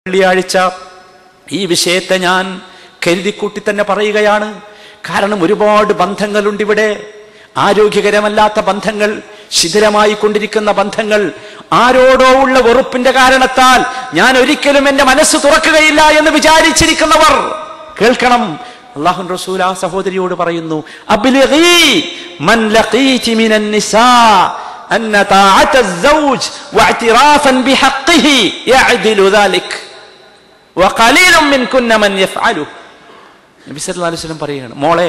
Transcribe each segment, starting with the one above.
വെള്ളിയാഴ്ച ഈ വിഷയത്തെ ഞാൻ കരുതിക്കൂട്ടി തന്നെ പറയുകയാണ് കാരണം ഒരുപാട് ബന്ധങ്ങളുണ്ട് ഇവിടെ ആരോഗ്യകരമല്ലാത്ത ബന്ധങ്ങൾ ശിഥിലമായി കൊണ്ടിരിക്കുന്ന ബന്ധങ്ങൾ ആരോടോ ഉള്ള വെറുപ്പിന്റെ കാരണത്താൽ ഞാൻ ഒരിക്കലും എന്റെ മനസ്സ് തുറക്കുകയില്ല എന്ന് വിചാരിച്ചിരിക്കുന്നവർ കേൾക്കണം അള്ളാഹു റസൂൽ ആ സഹോദരിയോട് പറയുന്നു അബ്ലിഗീ മൻ ലഖീതി മിനൻ നിസാ أن طاعة الزوج واعترافا بحقه يعدل ذلك وقليل منكن من يفعله നബി സല്ലല്ലാഹു അലൈഹി വസല്ലം പറയുകയാണ് മോളെ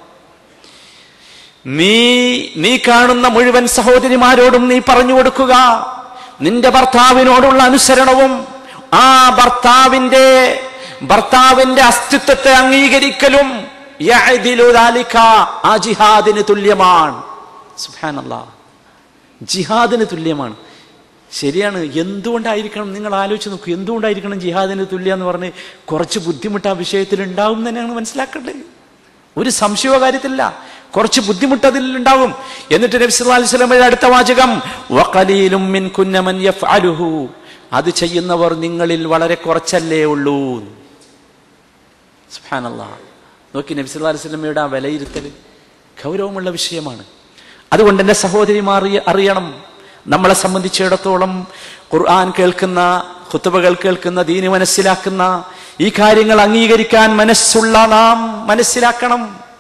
നീ നീ കാണുന്ന മുഴുവൻ സഹോദരിമാരോടും നീ പറഞ്ഞു കൊടുക്കുക നിന്റെ ഭർത്താവിനോടുള്ള അനുസരണവും ആ ഭർത്താവിന്റെ ഭർത്താവിന്റെ അസ്തിത്വത്തെ അംഗീകരിക്കലും യഅദിലു ദാലിക ആ ജിഹാദിന് തുല്യമാണ് സുബ്ഹാനല്ലാഹ് ജിഹാദിന് തുല്യമാണ് ശരിയാണ് എന്തുകൊണ്ടായിരിക്കണം നിങ്ങൾ ആലോചിച്ച് നോക്കൂ എന്തുകൊണ്ടായിരിക്കണം ജിഹാദിന് തുല്യ എന്ന് പറഞ്ഞ് കുറച്ച് ബുദ്ധിമുട്ട് ആ വിഷയത്തിൽ ഉണ്ടാവും തന്നെയാണ് മനസ്സിലാക്കേണ്ടത് ഒരു സംശയവും കാര്യത്തില്ല കുറച്ച് ബുദ്ധിമുട്ട് അതിൽ ഉണ്ടാവും എന്നിട്ട് നബി സല്ലല്ലാഹു അലൈഹി വസല്ലമയുടെ അടുത്ത വാചകം വഖലീലും മിൻ കുന്നമൻ യഫ്അലുഹു അത് ചെയ്യുന്നവർ നിങ്ങളിൽ വളരെ കുറച്ചല്ലേ ഉള്ളൂ സുബ്ഹാനല്ലാഹ് നോക്കി നബി സല്ലല്ലാഹു അലൈഹി വസല്ലമയുടെ ആ വിലയിരുത്തൽ ഗൗരവമുള്ള വിഷയമാണ് അതുകൊണ്ട് എൻ്റെ സഹോദരിമാർ അറിയണം നമ്മളെ സംബന്ധിച്ചിടത്തോളം ഖുർആൻ കേൾക്കുന്ന ഖുത്തുബകൾ കേൾക്കുന്ന ദീന് മനസ്സിലാക്കുന്ന ഈ കാര്യങ്ങൾ അംഗീകരിക്കാൻ മനസ്സുള്ള നാം മനസ്സിലാക്കണം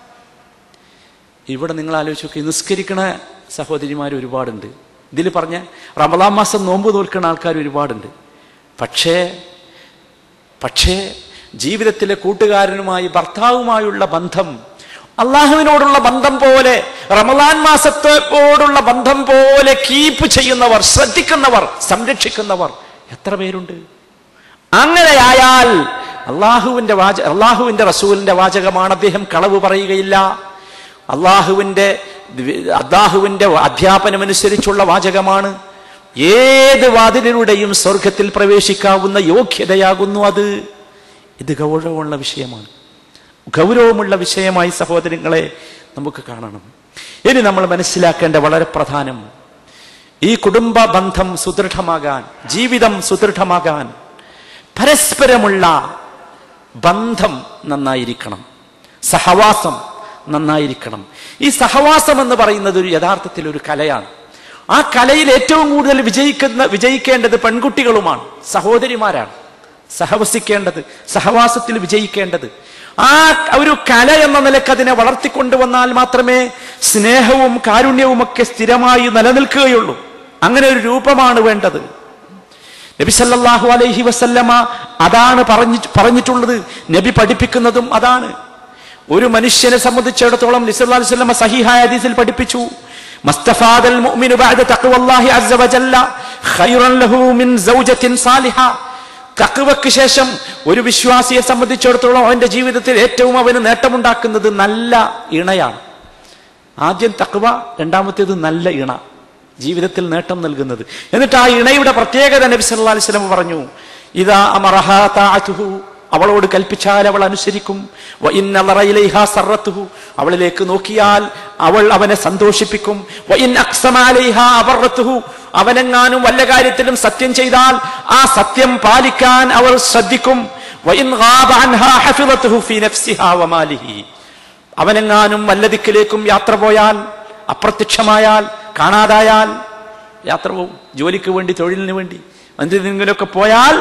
ഇവിടെ നിങ്ങൾ ആലോചിച്ച് നോക്കി നിസ്കരിക്കണ സഹോദരിമാർ ഒരുപാടുണ്ട് ഇതിൽ പറഞ്ഞ റമദാൻ മാസം നോമ്പ് തോൽക്കുന്ന ആൾക്കാർ ഒരുപാടുണ്ട് പക്ഷേ പക്ഷേ ജീവിതത്തിലെ കൂട്ടുകാരനുമായി ഭർത്താവുമായുള്ള ബന്ധം അള്ളാഹുവിനോടുള്ള ബന്ധം പോലെ റമദാൻ മാസത്തോടുള്ള ബന്ധം പോലെ കീപ്പ് ചെയ്യുന്നവർ ശ്രദ്ധിക്കുന്നവർ സംരക്ഷിക്കുന്നവർ എത്ര പേരുണ്ട് അങ്ങനെയായാൽ അള്ളാഹുവിന്റെ വാച അള്ളാഹുവിന്റെ റസൂലിന്റെ വാചകമാണ് അദ്ദേഹം കളവ് പറയുകയില്ല അള്ളാഹുവിന്റെ അള്ളാഹുവിന്റെ അധ്യാപനമനുസരിച്ചുള്ള വാചകമാണ് ഏത് വാതിലിലൂടെയും സ്വർഗത്തിൽ പ്രവേശിക്കാവുന്ന യോഗ്യതയാകുന്നു അത് ഇത് ഗൗരവമുള്ള വിഷയമാണ് ഗൗരവമുള്ള വിഷയമായി സഹോദരങ്ങളെ നമുക്ക് കാണണം ഇനി നമ്മൾ മനസ്സിലാക്കേണ്ട വളരെ പ്രധാനം ഈ കുടുംബ ബന്ധം സുദൃഢമാകാൻ ജീവിതം സുദൃഢമാകാൻ പരസ്പരമുള്ള ബന്ധം നന്നായിരിക്കണം സഹവാസം നന്നായിരിക്കണം ഈ സഹവാസം എന്ന് പറയുന്നത് ഒരു യഥാർത്ഥത്തിൽ ഒരു കലയാണ് ആ കലയിൽ ഏറ്റവും കൂടുതൽ വിജയിക്കുന്ന വിജയിക്കേണ്ടത് പെൺകുട്ടികളുമാണ് സഹോദരിമാരാണ് സഹവസിക്കേണ്ടത് സഹവാസത്തിൽ വിജയിക്കേണ്ടത് ആ ഒരു കല എന്ന നിലക്ക് അതിനെ വളർത്തിക്കൊണ്ടുവന്നാൽ മാത്രമേ സ്നേഹവും കാരുണ്യവും ഒക്കെ സ്ഥിരമായി നിലനിൽക്കുകയുള്ളൂ അങ്ങനെ ഒരു രൂപമാണ് വേണ്ടത് നബി സല്ലല്ലാഹു അലൈഹി വസല്ലമ അതാണ് പറഞ്ഞു പറഞ്ഞിട്ടുള്ളത് നബി പഠിപ്പിക്കുന്നതും അതാണ് ഒരു മനുഷ്യനെ സംബന്ധിച്ചിടത്തോളം നിസല്ലാ വസല്ലമ സഹിഹായ ഹദീസിൽ പഠിപ്പിച്ചു മസ്തഫാദൽ മുഅ്മിനു ബഅദ തഖ്വല്ലാഹി അസ്സ വജല്ല ഖൈറൻ ലഹു മിൻ സൗജത്തിൻ സാലിഹ തക്കുവയ്ക്ക് ശേഷം ഒരു വിശ്വാസിയെ സംബന്ധിച്ചിടത്തോളം അവന്റെ ജീവിതത്തിൽ ഏറ്റവും അവന് നേട്ടമുണ്ടാക്കുന്നത് നല്ല ഇണയാണ് ആദ്യം തക്കുവ രണ്ടാമത്തേത് നല്ല ഇണ ജീവിതത്തിൽ നേട്ടം നൽകുന്നത് എന്നിട്ട് ആ ഇണയുടെ പ്രത്യേകത നബി സല്ലല്ലാഹു അലൈഹി വസല്ലം പറഞ്ഞു ഇതാ അമറഹ താഅതുഹു അവളോട് കൽപ്പിച്ചാൽ അവൾ അനുസരിക്കും വ ഇന്ന ലറയിലൈഹാ സർറത്തുഹു അവളിലേക്ക് നോക്കിയാൽ അവൾ അവനെ സന്തോഷിപ്പിക്കും വ ഇൻ അഖ്സമ അലൈഹാ അബറത്തുഹു അവനെങ്ങാനും വല്ല കാര്യത്തിലും സത്യം ചെയ്താൽ ആ സത്യം പാലിക്കാൻ അവൾ ശ്രദ്ധിക്കും വ ഇൻ ഗാബ അൻഹാ ഹഫിളത്തുഹു ഫീ നഫ്സിഹാ വ മാലിഹി അവനെങ്ങാനും വല്ല ദിക്കിലേക്കും യാത്ര പോയാൽ അപ്രത്യക്ഷമായാൽ കാണാതായാൽ യാത്ര പോവും ജോലിക്ക് വേണ്ടി തൊഴിലിന് വേണ്ടി എന്തിനെങ്കിലുമൊക്കെ പോയാൽ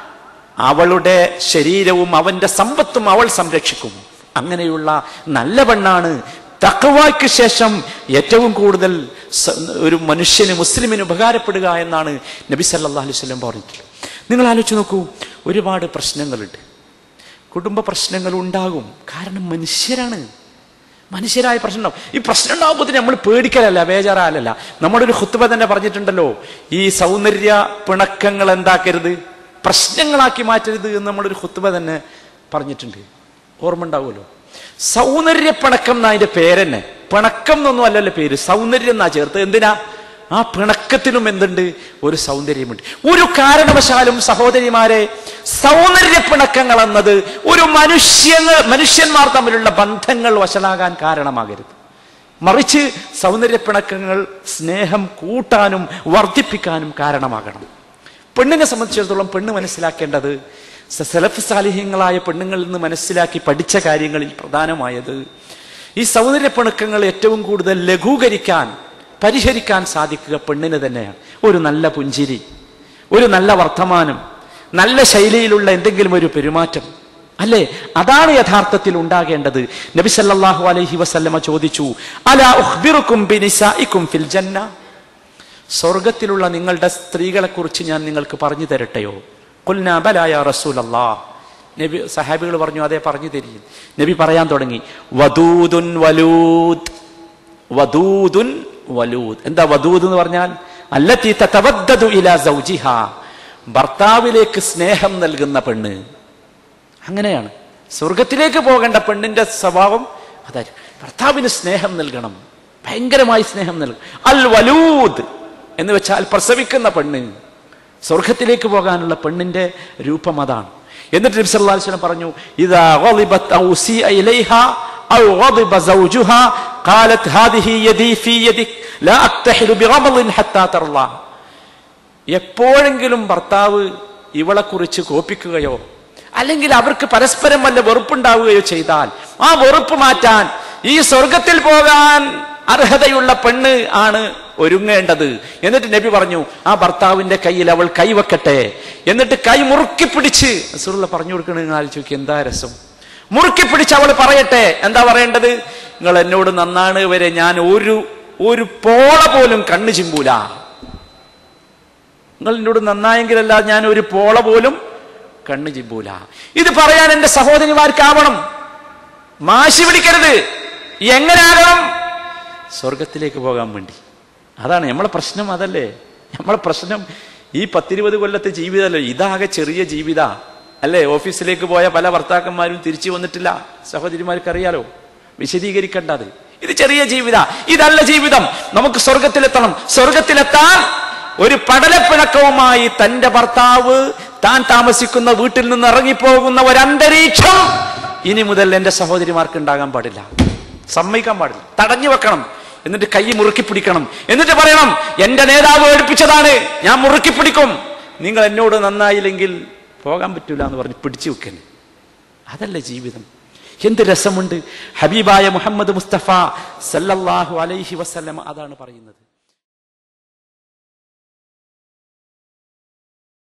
അവളുടെ ശരീരവും അവന്റെ സമ്പത്തും അവൾ സംരക്ഷിക്കും അങ്ങനെയുള്ള നല്ല പെണ്ണാണ് തക്കവായ്ക്ക് ശേഷം ഏറ്റവും കൂടുതൽ ഒരു മനുഷ്യന് മുസ്ലിമിന് ഉപകാരപ്പെടുക എന്നാണ് നബി സല്ലല്ലാഹു അലൈഹി വസല്ലം പറഞ്ഞിട്ടുള്ളത് നിങ്ങൾ ആലോചിച്ച് നോക്കൂ ഒരുപാട് പ്രശ്നങ്ങളുണ്ട് കുടുംബ പ്രശ്നങ്ങൾ ഉണ്ടാകും കാരണം മനുഷ്യരാണ് മനുഷ്യരായ പ്രശ്നം ഈ പ്രശ്നം ഉണ്ടാകുമ്പോൾ നമ്മൾ പേടിക്കലല്ല ബേജാറാലല്ല നമ്മുടെ ഒരു ഹുത്തുബ തന്നെ പറഞ്ഞിട്ടുണ്ടല്ലോ ഈ സൗന്ദര്യ പിണക്കങ്ങൾ എന്താക്കരുത് പ്രശ്നങ്ങളാക്കി മാറ്റരുത് എന്ന് നമ്മളൊരു ഹുത്തുബ തന്നെ പറഞ്ഞിട്ടുണ്ട് ഓർമ്മ ഉണ്ടാവുമല്ലോ സൗന്ദര്യ പിണക്കം എന്നാ അതിന്റെ പേരെന്നെ പിണക്കം എന്നൊന്നും അല്ലല്ലോ പേര് സൗന്ദര്യം എന്നാ ചേർത്ത് എന്തിനാ ആ പിണക്കത്തിനും എന്തുണ്ട് ഒരു സൗന്ദര്യമുണ്ട് ഒരു കാരണവശാലും സഹോദരിമാരെ സൗന്ദര്യ പിണക്കങ്ങൾ എന്നത് ഒരു മനുഷ്യങ്ങൾ മനുഷ്യന്മാർ തമ്മിലുള്ള ബന്ധങ്ങൾ വശലാകാൻ കാരണമാകരുത് മറിച്ച് സൗന്ദര്യ പിണക്കങ്ങൾ സ്നേഹം കൂട്ടാനും വർദ്ധിപ്പിക്കാനും കാരണമാകണം പെണ്ണിനെ സംബന്ധിച്ചിടത്തോളം പെണ്ണ് മനസ്സിലാക്കേണ്ടത് സ- സലഫ് സാലിഹ്യങ്ങളായ പെണ്ണുങ്ങളിൽ നിന്ന് മനസ്സിലാക്കി പഠിച്ച കാര്യങ്ങളിൽ പ്രധാനമായത് ഈ സൗന്ദര്യ പിണക്കങ്ങൾ ഏറ്റവും കൂടുതൽ ലഘൂകരിക്കാൻ പരിഹരിക്കാൻ സാധിക്കുക പെണ്ണിന് തന്നെയാണ് ഒരു നല്ല പുഞ്ചിരി ഒരു നല്ല വർത്തമാനം നല്ല ശൈലിയിലുള്ള എന്തെങ്കിലും ഒരു പെരുമാറ്റം അല്ലേ അതാണ് യഥാർത്ഥത്തിൽ ഉണ്ടാകേണ്ടത് നബി സല്ലല്ലാഹു അലൈഹി വസല്ലമ ചോദിച്ചു അലാ ഉഖ്ബിറുക്കും ബിനിസാഇക്കും ഫിൽ ജന്ന സ്വർഗത്തിലുള്ള നിങ്ങളുടെ സ്ത്രീകളെ കുറിച്ച് ഞാൻ നിങ്ങൾക്ക് പറഞ്ഞു തരട്ടെയോ കുൽനാ ബലായ റസൂലല്ലാ നബി സഹാബികൾ പറഞ്ഞു അതേ പറഞ്ഞു തരും നബി പറയാൻ തുടങ്ങി വദൂദുൻ വലൂദ് വദൂദുൻ വലൂദ് എന്താ വദൂദ് എന്ന് പറഞ്ഞാൽ അല്ലത്തി തതവദ്ദദു ഇലാ സൗജിഹ ഭർത്താവിലേക്ക് സ്നേഹം നൽകുന്ന പെണ്ണ് അങ്ങനെയാണ് സ്വർഗത്തിലേക്ക് പോകേണ്ട പെണ്ണിന്റെ സ്വഭാവം അതായിരിക്കും ഭർത്താവിന് സ്നേഹം നൽകണം ഭയങ്കരമായി സ്നേഹം നൽകും അൽ വലൂദ് എന്ന് വെച്ചാൽ പ്രസവിക്കുന്ന പെണ്ണ് സ്വർഗത്തിലേക്ക് പോകാനുള്ള പെണ്ണിന്റെ രൂപം അതാണ് എന്നിട്ട് നബി സല്ലല്ലാഹു അലൈഹി വസല്ലം പറഞ്ഞു ഇദാ ഗളിബത് ഔ സിഅ ഇലൈഹ ഔ ഗളിബ സൗജുഹ ഖാലത് ഹാദിഹി യദി ഫീ യദിക് ലാ അക്തഹിലു ബിഗമളിൻ ഹത്താ തർലാ എപ്പോഴെങ്കിലും ഭർത്താവ് ഇവളെ കുറിച്ച് കോപ്പിക്കുകയോ അല്ലെങ്കിൽ അവർക്ക് പരസ്പരം വല്ല വെറുപ്പുണ്ടാവുകയോ ചെയ്താൽ ആ വെറുപ്പ് മാറ്റാൻ ഈ സ്വർഗത്തിൽ പോകാൻ അർഹതയുള്ള പെണ്ണ് ആണ് ഒരുങ്ങേണ്ടത് എന്നിട്ട് നബി പറഞ്ഞു ആ ഭർത്താവിന്റെ കയ്യിൽ അവൾ കൈവെക്കട്ടെ എന്നിട്ട് കൈ മുറുക്കി പിടിച്ച് റസൂലുള്ള പറഞ്ഞു കൊടുക്കണ നിങ്ങൾ ആലോചിച്ച് എന്താ രസം മുറുക്കി പിടിച്ച് അവൾ പറയട്ടെ എന്താ പറയേണ്ടത് നിങ്ങൾ എന്നോട് നന്നാണ് വരെ ഞാൻ ഒരു ഒരു പോള പോലും കണ്ണു ചിമ്പൂല നിങ്ങൾ എന്നോട് നന്നായെങ്കിലല്ലാതെ ഞാൻ ഒരു പോള പോലും കണ്ണു ചിമ്പൂല ഇത് പറയാൻ എന്റെ സഹോദരിമാർക്കാവണം മാശി പിടിക്കരുത് എങ്ങനാകണം സ്വർഗത്തിലേക്ക് പോകാൻ വേണ്ടി അതാണ് നമ്മളെ പ്രശ്നം അതല്ലേ നമ്മളെ പ്രശ്നം ഈ പത്തിരുപത് കൊല്ലത്തെ ജീവിതമല്ലേ ഇതാകെ ചെറിയ ജീവിത അല്ലേ ഓഫീസിലേക്ക് പോയ പല ഭർത്താക്കന്മാരും തിരിച്ചു വന്നിട്ടില്ല സഹോദരിമാർക്ക് അറിയാലോ വിശദീകരിക്കേണ്ടത് ഇത് ചെറിയ ജീവിത ഇതല്ല ജീവിതം നമുക്ക് സ്വർഗത്തിലെത്തണം സ്വർഗത്തിലെത്താൻ ഒരു പടലപ്പിണക്കവുമായി തന്റെ ഭർത്താവ് താൻ താമസിക്കുന്ന വീട്ടിൽ നിന്ന് ഇറങ്ങിപ്പോകുന്ന ഒരു അന്തരീക്ഷം ഇനി മുതൽ എന്റെ സഹോദരിമാർക്ക് ഉണ്ടാകാൻ പാടില്ല സമ്മതിക്കാൻ പാടില്ല തടഞ്ഞു വെക്കണം എന്നിട്ട് കൈ മുറുക്കി പിടിക്കണം എന്നിട്ട് പറയണം എന്റെ നേതാവ് ഏൽപ്പിച്ചതാണ് ഞാൻ മുറുക്കി പിടിക്കും നിങ്ങൾ എന്നോട് നന്നായില്ലെങ്കിൽ പോകാൻ പറ്റൂല എന്ന് പറഞ്ഞ് പിടിച്ചു വെക്കല് അതല്ല ജീവിതം എന്ത് രസമുണ്ട് ഹബീബായ മുഹമ്മദ് മുസ്തഫ സല്ലല്ലാഹു അലൈഹി വസല്ലം അതാണ് പറയുന്നത്